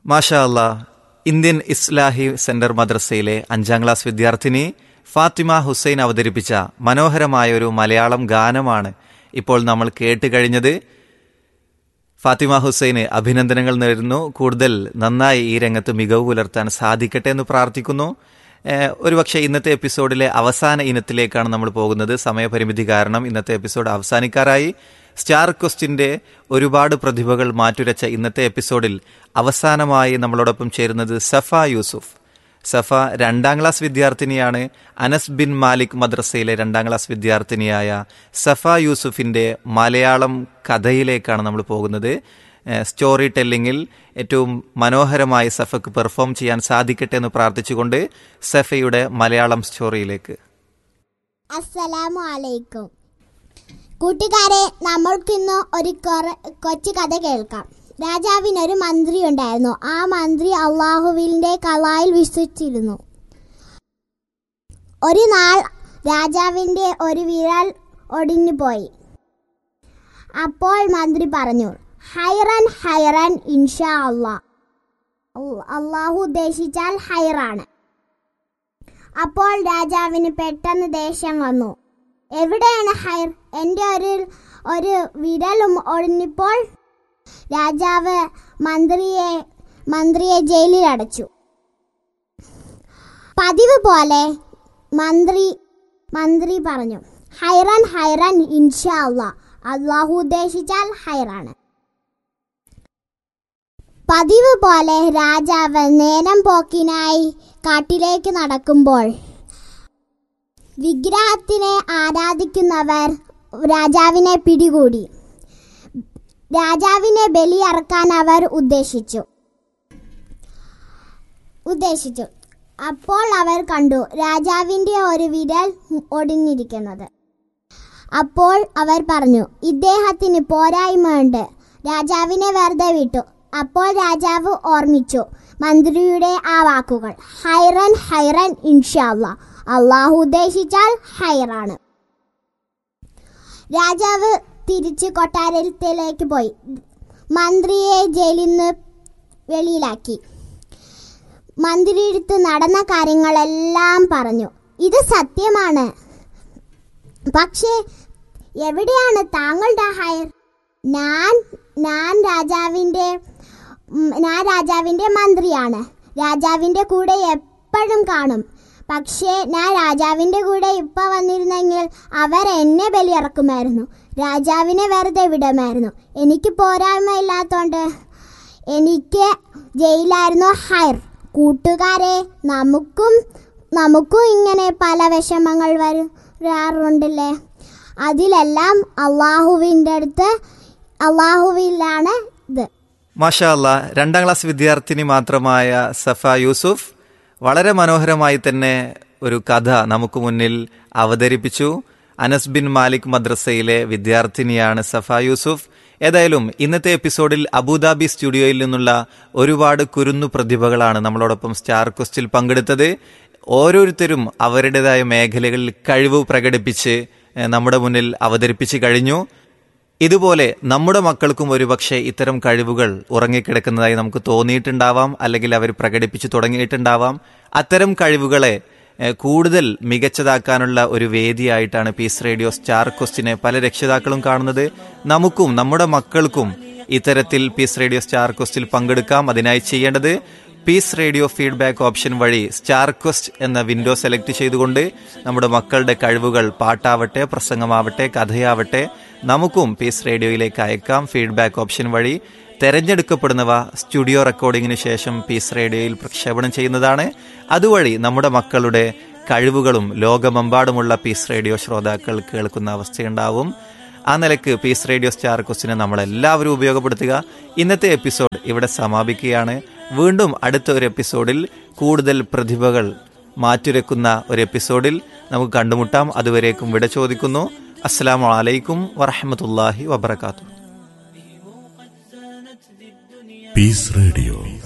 മാഷാ അല്ലാ ഇന്ത്യൻ ഇസ്ലാഹി സെന്റർ മദ്രസയിലെ അഞ്ചാം ക്ലാസ് വിദ്യാർത്ഥിനി ഫാത്തിമ ഹുസൈൻ അവതരിപ്പിച്ച മനോഹരമായ ഒരു മലയാളം ഗാനമാണ് ഇപ്പോൾ നമ്മൾ കേട്ട് കഴിഞ്ഞത് ഫാത്തിമ ഹുസൈന് അഭിനന്ദനങ്ങൾ നേരുന്നു കൂടുതൽ നന്നായി ഈ രംഗത്ത് മികവ് പുലർത്താൻ സാധിക്കട്ടെ എന്ന് പ്രാർത്ഥിക്കുന്നു ഏഹ് ഒരുപക്ഷെ ഇന്നത്തെ എപ്പിസോഡിലെ അവസാന ഇനത്തിലേക്കാണ് നമ്മൾ പോകുന്നത് സമയപരിമിതി കാരണം ഇന്നത്തെ എപ്പിസോഡ് അവസാനിക്കാറായി സ്റ്റാർ ക്വസ്റ്റിന്റെ ഒരുപാട് പ്രതിഭകൾ മാറ്റുരച്ച ഇന്നത്തെ എപ്പിസോഡിൽ അവസാനമായി നമ്മളോടൊപ്പം ചേരുന്നത് സഫ യൂസുഫ് സഫ രണ്ടാം ക്ലാസ് വിദ്യാർത്ഥിനിയാണ് അനസ് ബിൻ മാലിക് മദ്രസയിലെ രണ്ടാം ക്ലാസ് വിദ്യാർത്ഥിനിയായ സഫ യൂസുഫിന്റെ മലയാളം കഥയിലേക്കാണ് നമ്മൾ പോകുന്നത് ഏഹ് സ്റ്റോറി ടെല്ലിങ്ങിൽ ഏറ്റവും മനോഹരമായി സഫക്ക് പെർഫോം ചെയ്യാൻ സാധിക്കട്ടെ എന്ന് പ്രാർത്ഥിച്ചുകൊണ്ട് സഫയുടെ മലയാളം സ്റ്റോറിയിലേക്ക് അസ്സലാമു അലൈക്കും കൂട്ടുകാരെ നമ്മൾക്കിന്ന് ഒരു കൊറ- കൊച്ചു കഥ കേൾക്കാം രാജാവിനൊരു മന്ത്രി ഉണ്ടായിരുന്നു ആ മന്ത്രി അള്ളാഹുവിന്റെ കലായിൽ വിശ്വസിച്ചിരുന്നു ഒരു നാൾ രാജാവിന്റെ ഒരു വിരൽ ഒടിഞ്ഞു പോയി അപ്പോൾ മന്ത്രി പറഞ്ഞു ഹൈറൻ ഹൈറൻ ഇൻഷാ അള്ളാ അള്ളാഹു ഉദ്ദേശിച്ചാൽ ഹൈറാണ് അപ്പോൾ രാജാവിന് പെട്ടെന്ന് ദേഷ്യം വന്നു എവിടെയാണ് ഹൈർ എൻ്റെ ഒരു ഒരു വിരലും ഒഴിഞ്ഞപ്പോൾ രാജാവ് മന്ത്രിയെ മന്ത്രിയെ ജയിലിൽ അടച്ചു പതിവ് പോലെ മന്ത്രി മന്ത്രി പറഞ്ഞു ഹൈറൻ ഹൈറൻ ഇൻഷാ അള്ളാ അള്ളാഹു ഉദ്ദേശിച്ചാൽ ഹൈറാണ് പതിവ് പോലെ രാജാവ് നേരം പോക്കിനായി കാട്ടിലേക്ക് നടക്കുമ്പോൾ വിഗ്രഹത്തിനെ ആരാധിക്കുന്നവർ രാജാവിനെ പിടികൂടി രാജാവിനെ ബലിയറക്കാൻ അവർ ഉദ്ദേശിച്ചു ഉദ്ദേശിച്ചു അപ്പോൾ അവർ കണ്ടു രാജാവിന്റെ ഒരു വിരൽ ഒടിഞ്ഞിരിക്കുന്നത് അപ്പോൾ അവർ പറഞ്ഞു ഇദ്ദേഹത്തിന് പോരായ്മയുണ്ട് രാജാവിനെ വെറുതെ വിട്ടു അപ്പോൾ രാജാവ് ഓർമ്മിച്ചു മന്ത്രിയുടെ ആ വാക്കുകൾ ഹൈറൻ ഹൈറൻ ഇൻഷാല്ല അള്ളാഹു ഉദ്ദേശിച്ചാൽ ഹൈറാണ് രാജാവ് തിരിച്ച് കൊട്ടാരത്തിലേക്ക് പോയി മന്ത്രിയെ ജയിലിൽ നിന്ന് വെളിയിലാക്കി മന്ത്രിയെടുത്ത് നടന്ന കാര്യങ്ങളെല്ലാം പറഞ്ഞു ഇത് സത്യമാണ് പക്ഷേ എവിടെയാണ് താങ്കളുടെ ഹയർ ഞാൻ ഞാൻ രാജാവിൻ്റെ ഉം, ഞാൻ രാജാവിൻ്റെ മന്ത്രിയാണ് രാജാവിൻ്റെ കൂടെ എപ്പോഴും കാണും പക്ഷേ ഞാൻ രാജാവിൻ്റെ കൂടെ ഇപ്പം വന്നിരുന്നെങ്കിൽ അവർ എന്നെ ബലിയിറക്കുമായിരുന്നു രാജാവിനെ വെറുതെ വിടുമായിരുന്നു എനിക്ക് പോരായ്മ ഇല്ലാത്തതുകൊണ്ട് എനിക്ക് ജയിലായിരുന്നു ഹയർ കൂട്ടുകാരെ നമുക്കും നമുക്കും ഇങ്ങനെ പല വിഷമങ്ങൾ വരാറുണ്ടല്ലേ അതിലെല്ലാം അള്ളാഹുവിൻ്റെ അടുത്ത് അള്ളാഹുവിലാണ് ഇത് മാഷാ അല്ലാ രണ്ടാം ക്ലാസ് വിദ്യാർത്ഥിനി മാത്രമായ സഫ യൂസുഫ് വളരെ മനോഹരമായി തന്നെ ഒരു കഥ നമുക്ക് മുന്നിൽ അവതരിപ്പിച്ചു അനസ് ബിൻ മാലിക് മദ്രസയിലെ വിദ്യാർത്ഥിനിയാണ് സഫ യൂസുഫ് ഏതായാലും ഇന്നത്തെ എപ്പിസോഡിൽ അബുദാബി സ്റ്റുഡിയോയിൽ നിന്നുള്ള ഒരുപാട് കുരുന്നു പ്രതിഭകളാണ് നമ്മളോടൊപ്പം സ്റ്റാർ ക്വസ്റ്റിൽ പങ്കെടുത്തത് ഓരോരുത്തരും അവരുടേതായ മേഖലകളിൽ കഴിവ് പ്രകടിപ്പിച്ച് ഏഹ്, നമ്മുടെ മുന്നിൽ അവതരിപ്പിച്ച് കഴിഞ്ഞു ഇതുപോലെ നമ്മുടെ മക്കൾക്കും ഒരുപക്ഷെ ഇത്തരം കഴിവുകൾ ഉറങ്ങിക്കിടക്കുന്നതായി നമുക്ക് തോന്നിയിട്ടുണ്ടാവാം അല്ലെങ്കിൽ അവർ പ്രകടിപ്പിച്ചു തുടങ്ങിയിട്ടുണ്ടാവാം അത്തരം കഴിവുകളെ ഏഹ്, കൂടുതൽ മികച്ചതാക്കാനുള്ള ഒരു വേദിയായിട്ടാണ് പീസ് റേഡിയോ സ്റ്റാർ ക്വസ്റ്റിനെ പല രക്ഷിതാക്കളും കാണുന്നത് നമുക്കും നമ്മുടെ മക്കൾക്കും ഇത്തരത്തിൽ പീസ് റേഡിയോ സ്റ്റാർ ക്വസ്റ്റിൽ പങ്കെടുക്കാം അതിനായി ചെയ്യേണ്ടത് പീസ് റേഡിയോ ഫീഡ്ബാക്ക് ഓപ്ഷൻ വഴി സ്റ്റാർ ക്വസ്റ്റ് എന്ന വിൻഡോ സെലക്ട് ചെയ്തുകൊണ്ട് നമ്മുടെ മക്കളുടെ കഴിവുകൾ പാട്ടാവട്ടെ പ്രസംഗമാവട്ടെ കഥയാവട്ടെ നമുക്കും പീസ് റേഡിയോയിലേക്ക് അയക്കാം ഫീഡ്ബാക്ക് ഓപ്ഷൻ വഴി തെരഞ്ഞെടുക്കപ്പെടുന്നവ സ്റ്റുഡിയോ റെക്കോർഡിങ്ങിന് ശേഷം പീസ് റേഡിയോയിൽ പ്രക്ഷേപണം ചെയ്യുന്നതാണ് അതുവഴി നമ്മുടെ മക്കളുടെ കഴിവുകളും ലോകമെമ്പാടുമുള്ള പീസ് റേഡിയോ ശ്രോതാക്കൾ കേൾക്കുന്ന അവസ്ഥയുണ്ടാവും ആ നിലക്ക് പീസ് റേഡിയോ സ്റ്റാർ ക്വസ്റ്റിനെ നമ്മളെല്ലാവരും ഉപയോഗപ്പെടുത്തുക ഇന്നത്തെ എപ്പിസോഡ് ഇവിടെ സമാപിക്കുകയാണ് വീണ്ടും അടുത്ത ഒരു എപ്പിസോഡിൽ കൂടുതൽ പ്രതിഭകൾ മാറ്റുരക്കുന്ന ഒരു എപ്പിസോഡിൽ നമുക്ക് കണ്ടുമുട്ടാം അതുവരേക്കും വിട ചോദിക്കുന്നു അസ്സാം വലൈക്കും വറഹമത്തല്ലാഹി വബർക്കാത്തു Peace Radio.